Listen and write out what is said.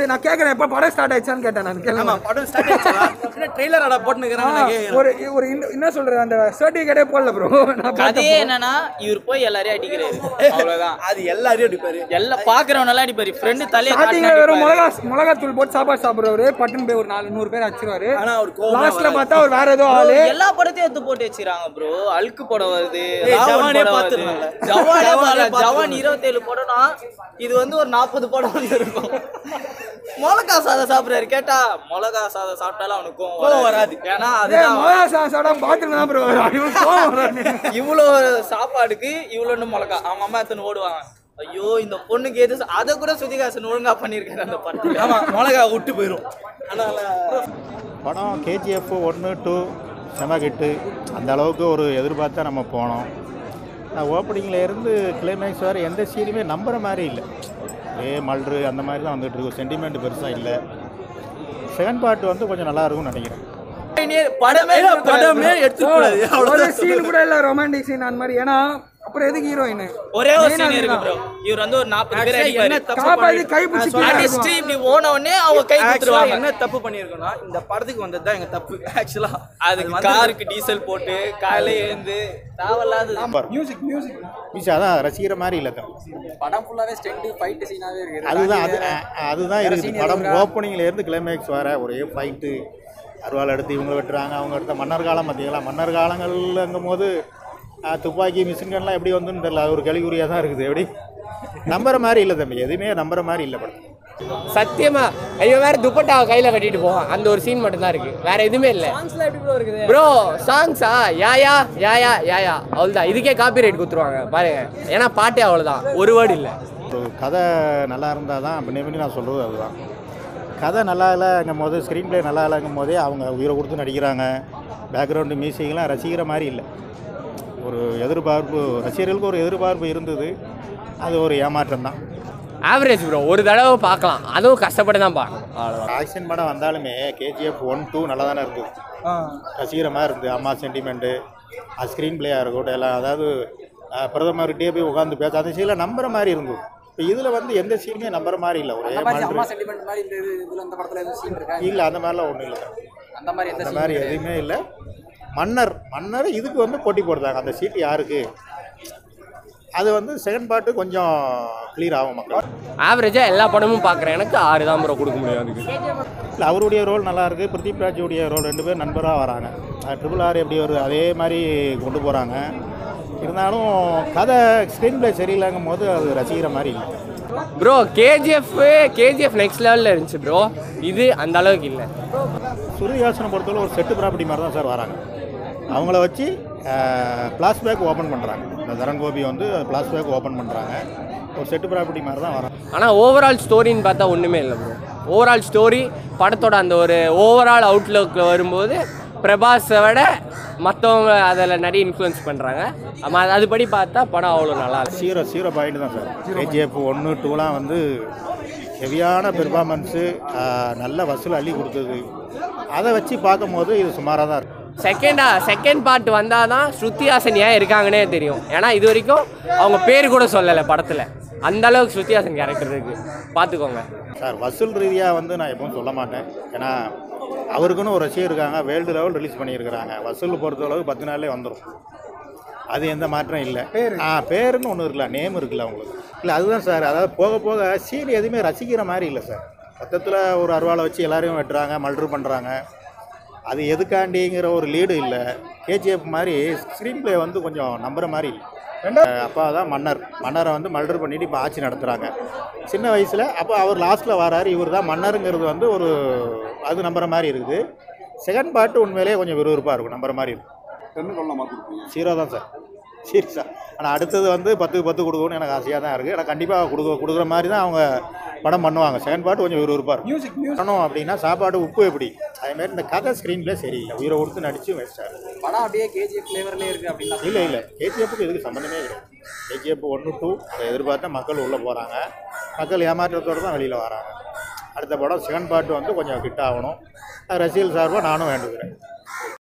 சொல்லிட்டு நான் கேட்கறேன் எப்ப படம் ஸ்டார்ட் ஆயிடுச்சான்னு கேட்டேன் நான் கேளுங்க. ஆமா படம் ஸ்டார்ட் ஆயிடுச்சா என்ன ட்ரெய்லர் அட போட்டுனுக்குறாங்க நான் கேக்குறேன். ஒரு ஒரு இன்னும் என்ன சொல்றது அந்த சர்டிபிகேட்டே போடல ப்ரோ நான் கதையே என்னன்னா இவர் போய் எல்லாரையும் அடிக்கிறாரு அவ்வளவுதான் அது எல்லாரையும் அடிப்பாரு எல்லாம் பாக்குறவங்க எல்லாம் அடிப்பாரு ஃப்ரெண்டு தலையை ஸ்டார்டிங்ல காட்டினா வெறும் அடிப்பாரு. மிளகா மிளகா தூள் போட்டு சாப்பாடு சாப்பிடுறவரு பட்டுன்னு போய் ஒரு நாலு நூறு பேர் அடிச்சிருவாரு ஆனா அவர் கோவமா லாஸ்ட்ல வராது. பார்த்தா அவர் வேற ஏதோ Bro, ஆளு எல்லா படத்தையும் எடுத்து போட்டு வச்சிருக்காங்க ப்ரோ அழுக்கு படம் வருது ஏய், ராவன் ஜவானே படம் வருது. பார்த்திருந்தேன்ல. ஜவானே ஜவானே பார்த்திருந்தேன். ஜவான் பார்த்திருந்தேன். இருபத்தேழு படம்னா இது வந்து ஒரு நாற்பது படம் வந்து இருக்கும் மிளகா சாதம் சாப்பிடுறாரு கேட்டா மிளகா சாதம் சாப்பிட்டாலும் அவனுக்கு கோவம் கோவம் வராது வராது. ஏன்னா ஏய், அதுதான் மிளகா சாதம் சாப்பிடாம பாத்துட்டு தான் ப்ரோ இவ்வளோ சாப்பாடுக்கு இவ்வளோன்னு மிளகா அவங்க அம்மா எத்தனை ஓடுவாங்க ஐயோ இந்த பொண்ணுக்கு எது ச- அதை கூட சுதிகாசன் ஒழுங்கா பண்ணியிருக்காரு அந்த படத்துல ஆமா மிளகா விட்டு போயிரும் அதனால படம் கேஜிஎஃப் ஒன்று டூ செம ஹிட்டு அந்த அளவுக்கு ஒரு எதிர்பார்த்தா நம்ம போனோம் ஓப்பனிங்கில் இருந்து கிளைமேக்ஸ் வரை எந்த சீனுமே நம்புற மாதிரி இல்லை ஏ மல்று அந்த மாதிரி தான் வந்துட்டு இருக்கு சென்டிமெண்ட் பெருசாக இல்லை செகண்ட் பார்ட் வந்து கொஞ்சம் நல்லா இருக்கும்னு நினைக்கிறேன் படமே படமே எடுத்துக்கூடாது ஒரு அவ்வளவுதான் சீன் கூட இல்ல ரொமான்டிக் சீன் அந்த மாதிரி ஏன்னா அப்புறம் எதுக்கு ஹீரோயின் ஒரே ஒரு சீன் இருக்கு ப்ரோ இவர் வந்து ஒரு நாற்பது பேர் Actually, என்ன அடிப்பாரு தப்பு காப்பாத்தி பண்ணி- கை பிடிச்சி நான் சொல்றேன். அடிச்சுட்டு இப்படி ஓன உடனே அவங்க கை Actually, கொடுத்துருவாங்க என்ன தப்பு பண்ணியிருக்கோம்னா இந்த படத்துக்கு வந்தது தான் எங்க தப்பு ஆக்சுவலா அதுக்கு காருக்கு டீசல் போட்டு காலையில எழுந்து தேவையில்லாத மியூசிக் மியூசிக் மிஸ் அதான் ரசிக்கிற மாதிரி இல்லை தான் படம் ஃபுல்லாவே ஸ்டெண்ட் ஃபைட் சீனாவே இருக்கு அதுதான் அது அ- அதுதான் இருக்குது படம் ஓப்பனிங்ல இருந்து கிளைமேக்ஸ் வர ஒரே ஃபைட்டு அருவாள் எடுத்து இவங்க வெட்டுறாங்க அவங்க எடுத்த மன்னர் காலம் பார்த்தீங்களா மன்னர் காலங்கள்ங்கும் போது அஹ், துப்பாக்கி மிஷின் கன்லாம் எப்படி வந்துன்னு தெரியல அது ஒரு கேள்விக்குறியாக தான் இருக்குது எப்படி நம்புற மாதிரி இல்லை தம்பி எதுவுமே நம்புற மாதிரி இல்லை படம் சத்தியமா ஐயோ வேற துப்பட்டா கையில கட்டிட்டு போவான் அந்த ஒரு சீன் மட்டும் தான் இருக்கு வேற எதுவுமே இல்ல ப்ரோ சாங்ஸா யாயா யாயா யாயா அவ்வளவுதான் இதுக்கே காப்பி ரைட் குத்துருவாங்க பாருங்க ஏன்னா பாட்டே அவ்வளவுதான் ஒரு வேர்டு இல்ல ஒரு கதை நல்லா இருந்தால் தான் பண்ணி பண்ணி நான் சொல்கிறது அதுதான் கதை நல்லா இல்லைங்கும் போது ஸ்க்ரீன் ப்ளே நல்லா இல்லைங்கும் போதே அவங்க உயிரை கொடுத்து நடிக்கிறாங்க பேக்ரவுண்டு மியூசிக்லாம் ரசிக்கிற மாதிரி இல்லை ஒரு எதிர்பார்ப்பு ரசிகர்களுக்கு ஒரு எதிர்பார்ப்பு இருந்தது அது ஒரு ஏமாற்றம் தான் ஆவரேஜ் ப்ரோ ஒரு தடவை பார்க்கலாம் அதுவும் கஷ்டப்பட்டு தான் பார்க்கணும் அவ்வளவுதான் ஆக்ஷன் படம் வந்தாலுமே கேஜிஎஃப் ஒன் டூ நல்லா தானே இருந்தது ரசிக்கிற மாதிரி இருந்தது அம்மா சென்டிமெண்ட்டு ஸ்க்ரீன் பிளேயாக இருக்கட்டும் எல்லாம் அதாவது அஹ், பிரதமர்கிட்டயே போய் உட்காந்து பேச அந்த சீனில் நம்புற மாதிரி இருந்தது இப்போ இதில் வந்து எந்த சீனுமே நம்புற மாதிரி இல்லை ஒரே அந்த மாதிரி அம்மா மாதிரி சென்டிமெண்ட் மாதிரி இந்த இது- இதுல இந்த படத்துல எதுவும் சீன் இருக்கா இல்லை அந்த மாதிரிலாம் ஒன்றும் இல்லை அந்த மாதிரி எந்த அந்த scene மாதிரி கிடையாது. எதுவுமே இல்லை மன்னர் மன்னர் இதுக்கு வந்து போட்டி போடுறாங்க அந்த சீட்டு யாருக்கு அது வந்து செகண்ட் பார்ட்டு கொஞ்சம் கிளியர் ஆகும் மக்கள் ஆவரேஜா எல்லா படமும் பார்க்குறேன் எனக்கு ஆறு தான் ப்ரோ கொடுக்க முடியும் அதுக்கு இல்லை அவருடைய ரோல் நல்லா இருக்குது பிரதீப் ராஜுடைய ரோல் ரெண்டு பேரும் நண்பராக வராங்க ட்ரிபிள் ஆர் எப்படி வருது அதே மாதிரி கொண்டு போகிறாங்க இருந்தாலும் கதை ஸ்க்ரீன் பிளே சரியில்லைங்கும் போது அது ரசிக்கிற மாதிரி இல்லை ப்ரோ கேஜிஎஃப் கேஜிஎஃப் நெக்ஸ்ட் லெவலில் இருந்துச்சு ப்ரோ இது அந்த அளவுக்கு இல்லை சுருதிஹாசனை பொறுத்தவரை ஒரு செட்டு ப்ராப்பர்ட்டி மாதிரி தான் சார் வராங்க அவங்கள வச்சு பிளாஸ்பேக் ஓப்பன் பண்ணுறாங்க இந்த தரன் கோபி வந்து பிளாஸ்பேக் ஓப்பன் பண்ணுறாங்க ஒரு செட்டு ப்ராப்பர்ட்டி மாதிரி தான் வராங்க ஆனால் ஓவரால் ஸ்டோரின்னு பார்த்தா ஒன்றுமே இல்லை ப்ரோ ஓவரால் ஸ்டோரி படத்தோட அந்த ஒரு ஓவரால் அவுட்லுக்கில் வரும்போது பிரபாஸை விட மற்றவங்க அதில் நிறைய இன்ஃப்ளூயன்ஸ் பண்ணுறாங்க அதுபடி பார்த்தா படம் அவ்வளோ நல்லா இருக்கு சீரோ சீரோ பாயிண்ட் தான் சார் கேஜிஎஃப் ஒன்று டூலாம் வந்து ஹெவியான பெர்ஃபார்மன்ஸு நல்ல வசூல் அள்ளி கொடுத்தது அதை வச்சு பார்க்கும்போது இது சுமாராக தான் இருக்குது செகண்டா செகண்ட் பார்ட் வந்தால் தான் ஸ்ருத்திஹாசன் ஏன் இருக்காங்கன்னே தெரியும் ஏன்னா இது வரைக்கும் அவங்க பேர் கூட சொல்லலை படத்தில் அந்த அளவுக்கு ஸ்ருத்திஹாசன் கேரக்டர் இருக்கு பார்த்துக்கோங்க சார் வசூல் ரீதியாக வந்து நான் எப்பவும் சொல்ல மாட்டேன் ஏன்னா அவருக்குன்னு ஒரு ரசிகர் இருக்காங்க வேர்ல்டு லெவல் ரிலீஸ் பண்ணியிருக்கிறாங்க வசூல் பொறுத்தளவுக்கு பத்து நாள்லேயே வந்துடும் அது எந்த மாற்றம் இல்லை ஆ பேருன்னு ஒன்று இருக்குல்ல நேம் இருக்குல்ல அவங்களுக்கு இல்லை அதுதான் சார் அதாவது போக போக சீன் எதுவுமே ரசிக்கிற மாதிரி இல்லை சார் மொத்தத்தில் ஒரு அருவாளை வச்சு எல்லாரையும் வெட்டுறாங்க மல்ட்ரு பண்ணுறாங்க அது எதுக்காண்டிங்கிற ஒரு லீடு இல்லை கேஜிஎஃப் மாதிரி ஸ்க்ரீன் ப்ளே வந்து கொஞ்சம் நம்புற மாதிரி இல்லை அப்பா தான் மன்னர் மன்னரை வந்து மல்டர் பண்ணிட்டு இப்போ ஆட்சி நடத்துகிறாங்க சின்ன வயசில் அப்போ அவர் லாஸ்ட்டில் வராரு இவர் தான் மன்னருங்கிறது வந்து ஒரு அது நம்புற மாதிரி இருக்குது செகண்ட் பார்ட்டு உண்மையிலேயே கொஞ்சம் விறுவிறுப்பாக இருக்கும் நம்புற மாதிரி இருக்கும் ஜீரோ தான் சார் சீரியஸா ஆனால் அடுத்தது வந்து பத்துக்கு பத்து கொடுக்கணும்னு எனக்கு ஆசையாக தான் இருக்குது ஆனால் கண்டிப்பாக கொடுக்க கொடுக்குற மாதிரி தான் அவங்க படம் பண்ணுவாங்க செகண்ட் பார்ட் கொஞ்சம் விறுவிறுப்பாக இருக்கும் மியூசிக் மியூசிக் அப்படின்னா சாப்பாடு உப்பு எப்படி அதேமாதிரி இந்த கதை ஸ்க்ரீன்லேயே சரியில்லை உயிரை கொடுத்து நடிச்சு வேஸ்ட்டாக இருக்குது படம் அப்படியே கேஜிஎஃப் ஃப்ளேவர்லேயே இருக்கு அப்படின்னா இல்லை இல்லை கேஜிஎஃப்க்கு இதுக்கு சம்மந்தமே கிடையாது கேஜிஎஃப் ஒன்று டூ அதை எதிர்பார்த்தா மக்கள் உள்ளே போகிறாங்க மக்கள் ஏமாற்றத்தோடு தான் வெளியில் வராங்க அடுத்த படம் செகண்ட் பார்ட் வந்து கொஞ்சம் ஹிட் ஆகணும் அது ரசிகர்கள் சார்பாக நானும் வேண்டுகிறேன்